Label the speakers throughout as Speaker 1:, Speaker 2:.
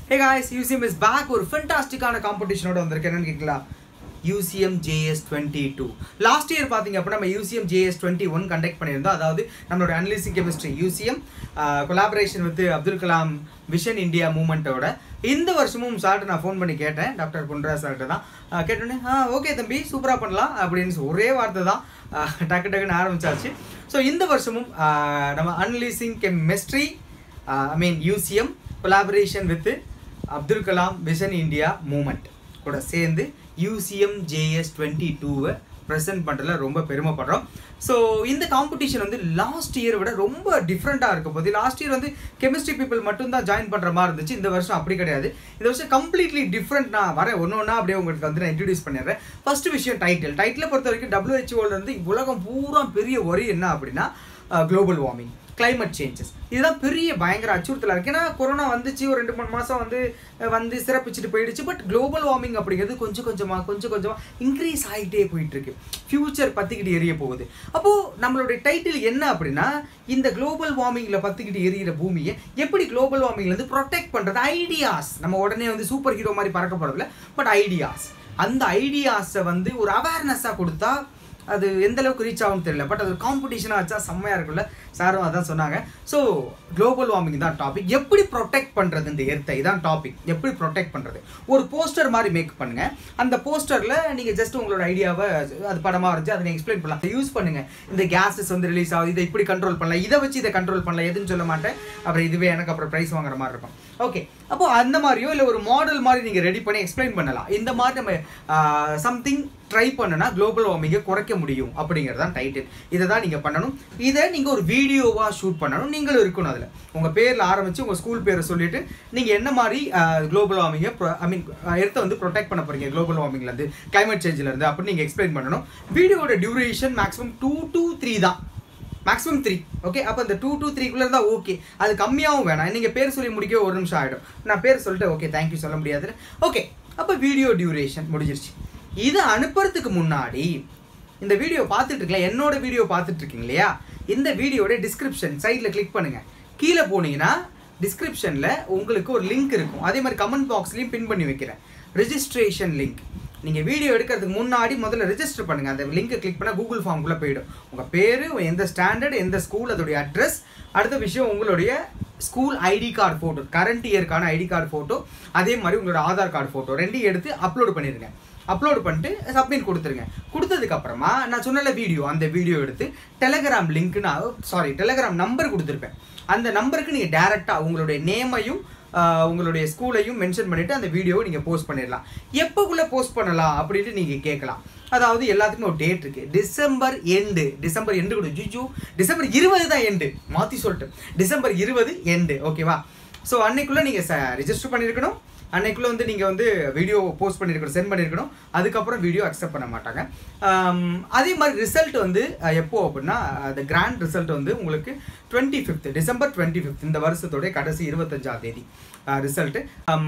Speaker 1: hey guys UCM is back ஒரு ஃபென்டாஸ்டிக்கான காம்படிஷனோட வந்திருக்கு என்னன்னு கேட்கலாம் UCM JS twenty two last year பார்த்தீங்க அப்படின்னா நம்ம UCM JS twenty one conduct பண்ணியிருந்தோம் அதாவது நம்மளோட analysing chemistry UCM collaboration with Abdul Kalam vision India மூமெண்ட்டோட இந்த வருஷமும் சார்ட்டு நான் ஃபோன் பண்ணி கேட்டேன் டாக்டர் குண்ட்ரா சார்கிட்ட தான் அஹ் கேட்டோன்னே ஆ ஓகே தம்பி சூப்பராக பண்ணலாம் அப்படின்னு சொல்லி ஒரே வார்த்தை தான் அஹ் டக்கு டக்குன்னு ஆரம்பிச்சாச்சு ஸோ இந்த வருஷமும் அஹ் நம்ம analysing chemistry I mean UCM collaboration with Abdul Kalam vision India movement கூட சேர்ந்து யூசிஎம் ஜேஎஸ் டுவெண்ட்டி டூவை ப்ரெசென்ட் பண்ணுறதுல ரொம்ப பெருமைப்படுறோம் ஸோ இந்த காம்படிஷன் வந்து லாஸ்ட் இயர் விட ரொம்ப டிஃப்ரெண்ட்டாக இருக்க போது லாஸ்ட் இயர் வந்து கெமிஸ்ட்ரி பீப்புள் மட்டும்தான் ஜாயின் பண்ணுற மாதிரி இருந்துச்சு இந்த வருஷம் அப்படி கிடையாது இந்த வருஷம் கம்ப்ளீட்லி டிஃப்ரெண்ட் நான் வரேன் ஒன்று ஒன்றா அப்படியே உங்களுக்கு வந்து நான் இன்ட்ரடியூஸ் பண்ணிடுறேன் ஃபர்ஸ்ட் விஷயம் டைட்டில் டைட்டிலை பொறுத்த வரைக்கும் டபிள்யூஹெச்ஓல இருந்து உலகம் பூரா பெரிய ஒரி என்ன அப்படின்னா குளோபல் வார்மிங் climate சேஞ்சஸ் இதுதான் பெரிய பயங்கர அச்சுறுத்தலாக இருக்குது ஏன்னா கொரோனா வந்துச்சு ஒரு ரெண்டு மூணு மாதம் வந்து அஹ், வந்து சிறப்பிச்சுட்டு போயிடுச்சு பட் குளோபல் வார்மிங் அப்படிங்கிறது கொஞ்சம் கொஞ்சமாக கொஞ்சம் கொஞ்சமாக இன்க்ரீஸ் ஆகிட்டே போயிட்டு இருக்கு ஃபியூச்சர் பற்றிக்கிட்டு எரிய போகுது அப்போது நம்மளுடைய டைட்டில் என்ன அப்படின்னா இந்த குளோபல் வார்மிங்கில் பற்றிக்கிட்டு எரியிற பூமியை எப்படி குளோபல் வார்மிங்லேருந்து ப்ரொடெக்ட் பண்ணுறது ஐடியாஸ் நம்ம உடனே வந்து சூப்பர் ஹீரோ மாதிரி பறக்க போகிறதில்ல பட் ஐடியாஸ் அந்த ஐடியாஸை வந்து ஒரு அவேர்னஸாக கொடுத்தா அது எந்த அளவுக்கு ரீச் ஆகும்னு தெரியல பட் அது காம்படிஷனாக வச்சா செம்மையாக இருக்கும்ல சாரும் அதான் சொன்னாங்க ஸோ குளோபல் வார்மிங் தான் டாபிக் எப்படி ப்ரொடெக்ட் பண்ணுறது இந்த எர்த்தை இதான் டாபிக் எப்படி ப்ரொடெக்ட் பண்ணுறது ஒரு போஸ்டர் மாதிரி மேக் பண்ணுங்க அந்த போஸ்டரில் நீங்கள் ஜஸ்ட் உங்களோட ஐடியாவை அது படமாக வரைஞ்சி அதை நீங்கள் எக்ஸ்பிளைன் பண்ணலாம் யூஸ் பண்ணுங்க இந்த கேஸஸ் வந்து ரிலீஸ் ஆகுது இதை இப்படி கண்ட்ரோல் பண்ணலாம் இதை வச்சு இதை கண்ட்ரோல் பண்ணலாம் எதுன்னு சொல்ல மாட்டேன் அப்புறம் இதுவே எனக்கு அப்புறம் ப்ரைஸ் வாங்குற மாதிரி இருக்கும் ஓகே அப்போ அந்த மாதிரியோ இல்லை ஒரு மாடல் மாதிரி நீங்கள் ரெடி பண்ணி எக்ஸ்பிளைன் பண்ணலாம் இந்த மாதிரி நம்ம சம்திங் ட்ரை பண்ணுனா குளோபல் வார்மிங்கை குறைக்க முடியும் அப்படிங்கிறது தான் டைட்டில் இதை தான் நீங்கள் பண்ணணும் இதை நீங்கள் ஒரு வீடியோவாக ஷூட் பண்ணணும் நீங்களும் இருக்கணும் அதில் உங்கள் பேரில் ஆரம்பித்து உங்கள் ஸ்கூல் பேரை சொல்லிட்டு நீங்கள் என்ன மாதிரி குளோபல் வார்மிங்கை ஐ மீன் எர்த்தை வந்து ப்ரொடெக்ட் பண்ண போகிறீங்க குளோபல் வார்மிங்லேருந்து கிளைமேட் சேஞ்சிலேருந்து அப்படின்னு நீங்கள் எக்ஸ்பிளைன் பண்ணணும் வீடியோட duration maximum two two three தான் மேக்ஸிமம் த்ரீ ஓகே அப்போ இந்த டூ டூ த்ரீக்குள்ளே இருந்தால் ஓகே அது கம்மியாகவும் வேணாம் நீங்கள் பேர் சொல்லி முடிக்க ஒரு நிமிஷம் ஆகிடும் நான் பேர் சொல்லிட்டு ஓகே தேங்க்யூ சொல்ல முடியாது ஓகே அப்போ வீடியோ டியூரேஷன் முடிஞ்சிருச்சு இதை அனுப்புறதுக்கு முன்னாடி இந்த வீடியோ பார்த்துட்டு இருக்கல என்னோட வீடியோ பார்த்துட்டு இருக்கீங்க இல்லையா இந்த வீடியோட டிஸ்கிரிப்ஷன் சைடில் கிளிக் பண்ணுங்க கீழே போனீங்கன்னா டிஸ்கிரிப்ஷனில் உங்களுக்கு ஒரு லிங்க் இருக்கும் அதே மாதிரி கமெண்ட் பாக்ஸ்லையும் பின் பண்ணி வைக்கிறேன் ரெஜிஸ்ட்ரேஷன் லிங்க் நீங்கள் வீடியோ எடுக்கிறதுக்கு முன்னாடி முதல்ல ரெஜிஸ்டர் பண்ணுங்கள் அந்த லிங்கை கிளிக் பண்ணால் கூகுள் ஃபார்ம்குள்ளே போயிடும் உங்கள் பேர் எந்த ஸ்டாண்டர்ட் எந்த ஸ்கூல் அதோடைய அட்ரஸ் அடுத்த விஷயம் உங்களுடைய school ID card photo current இயர்க்கான ஐடி கார்டு ஃபோட்டோ அதே மாதிரி உங்களோட ஆதார் கார்டு ஃபோட்டோ ரெண்டையும் எடுத்து அப்லோட் பண்ணிடுங்க அப்லோட் பண்ணிட்டு சப்மிட் கொடுத்துருங்க கொடுத்ததுக்கு அப்புறமா நான் சொன்னல வீடியோ அந்த வீடியோ எடுத்து டெலகிராம் லிங்க் நான் சாரி டெலகிராம் நம்பர் கொடுத்துருப்பேன் அந்த நம்பருக்கு நீங்கள் டேரெக்டாக உங்களுடைய நேமையும் ஆஹ், உங்களுடைய ஸ்கூலையும் மென்ஷன் பண்ணிவிட்டு அந்த வீடியோவை நீங்கள் போஸ்ட் பண்ணிடலாம் எப்போக்குள்ளே போஸ்ட் பண்ணலாம் அப்படின்ட்டு நீங்கள் கேட்கலாம் அதாவது எல்லாத்துக்குமே ஒரு டேட் இருக்குது டிசம்பர் எண்டு டிசம்பர் எண்டு கூட ஜூஜூ டிசம்பர் இருபது தான் எண்டு மாற்றி சொல்லிட்டு டிசம்பர் இருபது எண்டு ஓகேவா ஸோ அன்னைக்குள்ளே நீங்கள் ச ரிஜிஸ்டர் பண்ணியிருக்கணும் அன்னைக்குள்ளே வந்து நீங்கள் வந்து வீடியோ போஸ்ட் பண்ணியிருக்கணும் சென்ட் பண்ணியிருக்கணும் அதுக்கப்புறம் வீடியோ அக்செப்ட் பண்ண மாட்டாங்க ஆம், அதே மாதிரி ரிசல்ட் வந்து அஹ், எப்போ அப்படின்னா அந்த கிராண்ட் ரிசல்ட் வந்து உங்களுக்கு twenty fifth December twenty fifth இந்த வருஷத்தோடைய கடைசி இருபத்தஞ்சாம் தேதி ரிசல்ட்டு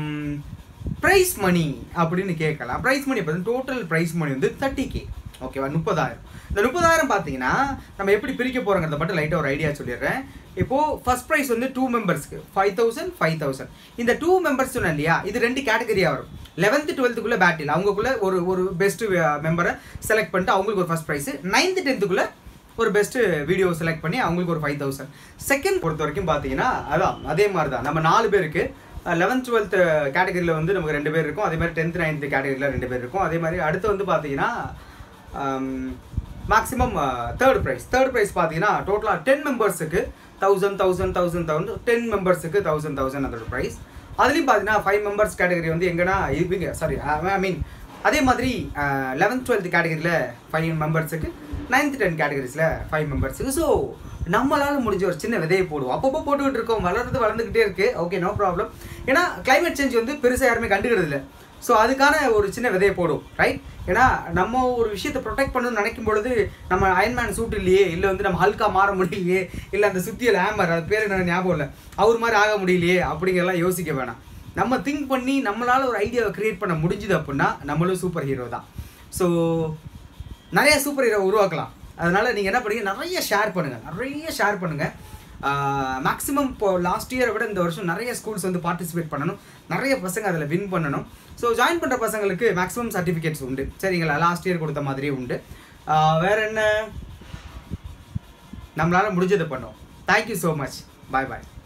Speaker 1: ப்ரைஸ் மணி அப்படின்னு கேட்கலாம் ப்ரைஸ் மணி பார்த்தீங்கன்னா டோட்டல் ப்ரைஸ் மணி வந்து தேர்ட்டி கே ஓகேவா முப்பதாயிரம் இந்த முப்பதாயிரம் பார்த்தீங்கன்னா நம்ம எப்படி பிரிக்க போகிறோங்கிறத மட்டும் லைட்டாக ஒரு ஐடியா சொல்லிடுறேன் இப்போது ஃபர்ஸ்ட் ப்ரைஸ் வந்து டூ மெம்பர்ஸ்க்கு ஃபைவ் தௌசண்ட் ஃபைவ் தௌசண்ட் இந்த டூ மெம்பர்ஸ் சொன்னேன் இல்லையா இது ரெண்டு கேட்டகரியாக வரும் லெவன்த்து டுவெல்த்துக்குள்ளே பேட்டில் அவங்களுக்குள்ள ஒரு ஒரு பெஸ்ட் மெம்பரை செலக்ட் பண்ணிட்டு அவங்களுக்கு ஒரு ஃபர்ஸ்ட் ப்ரைஸ் நைன்த்து டென்த்துக்குள்ளே ஒரு பெஸ்ட் வீடியோ செலக்ட் பண்ணி அவங்களுக்கு ஒரு ஃபைவ் தௌசண்ட் செகண்ட் பொறுத்த வரைக்கும் பார்த்தீங்கன்னா அதான் அதே மாதிரி தான் நம்ம நாலு பேருக்கு லெவன்த் டுவெல்த் கேட்டகரியில் வந்து நமக்கு ரெண்டு பேர் இருக்கும் அதே மாதிரி டென்த் நைன்த் கேட்டகரியில் ரெண்டு பேர் இருக்கும் அதே மாதிரி அடுத்து வந்து பார்த்தீங்கன்னா maximum third prize third prize பார்த்தீங்கன்னா டோட்டலாக டென் மெம்பர்ஸுக்கு thousand thousand thousand thousand ten மெம்பர்ஸுக்கு தௌசண்ட் தௌசண்ட் அதோட ப்ரைஸ் அதுலேயும் பார்த்தீங்கன்னா ஃபைவ் மெம்பர்ஸ் கேட்டகரி வந்து எங்கன்னா இருப்பீங்க சாரி ஐ மீன் அதே மாதிரி லெவன்த் டுவெல்த் கேட்டகரியில் ஃபைவ் மெம்பர்ஸுக்கு நைன்த் டென்த் கேட்டகரிஸில் ஃபைவ் மெம்பர்ஸுக்கு ஸோ நம்மளால் முடிஞ்ச ஒரு சின்ன விதையை போடுவோம் அப்பப்போ போட்டுக்கிட்டு இருக்கோம் வளர்றது வளர்ந்துக்கிட்டே இருக்கு ஓகே நோ ப்ராப்ளம் ஏன்னா climate சேஞ்ச் வந்து பெருசாக யாருமே கண்டுக்கிறது இல்லை ஸோ அதுக்கான ஒரு சின்ன விதையை போடும் ரைட் ஏன்னா நம்ம ஒரு விஷயத்தை ப்ரொடெக்ட் பண்ணணும்னு நினைக்கும் பொழுது நம்ம அயன்மேன் சூட் இல்லையே இல்லை வந்து நம்ம ஹல்கா மாற முடியலையே இல்லை அந்த சுத்தியல் ஹேமர் அது பேர் என்ன ஞாபகம் இல்லை அவர் மாதிரி ஆக முடியலையே அப்படிங்கிறலாம் யோசிக்க வேணாம் நம்ம திங்க் பண்ணி நம்மளால ஒரு ஐடியாவை கிரியேட் பண்ண முடிஞ்சுது அப்படின்னா நம்மளும் சூப்பர் ஹீரோ தான் ஸோ நிறைய சூப்பர் ஹீரோ உருவாக்கலாம் அதனால நீங்கள் என்ன பண்ணுங்க நிறைய ஷேர் பண்ணுங்கள் நிறைய ஷேர் பண்ணுங்கள் மேக்ஸிமம் இப்போ லாஸ்ட் இயரை விட இந்த வருஷம் நிறைய ஸ்கூல்ஸ் வந்து பார்ட்டிசிபேட் பண்ணணும் நிறைய பசங்க அதில் வின் பண்ணணும் ஸோ ஜாயின் பண்ணுற பசங்களுக்கு மேக்ஸிமம் சர்டிஃபிகேட்ஸ் உண்டு சரிங்களா லாஸ்ட் இயர் கொடுத்த மாதிரியே உண்டு ஆஹ் வேற என்ன நம்மளால முடிஞ்சதை பண்ணோம் தேங்க்யூ ஸோ மச் பாய் பாய்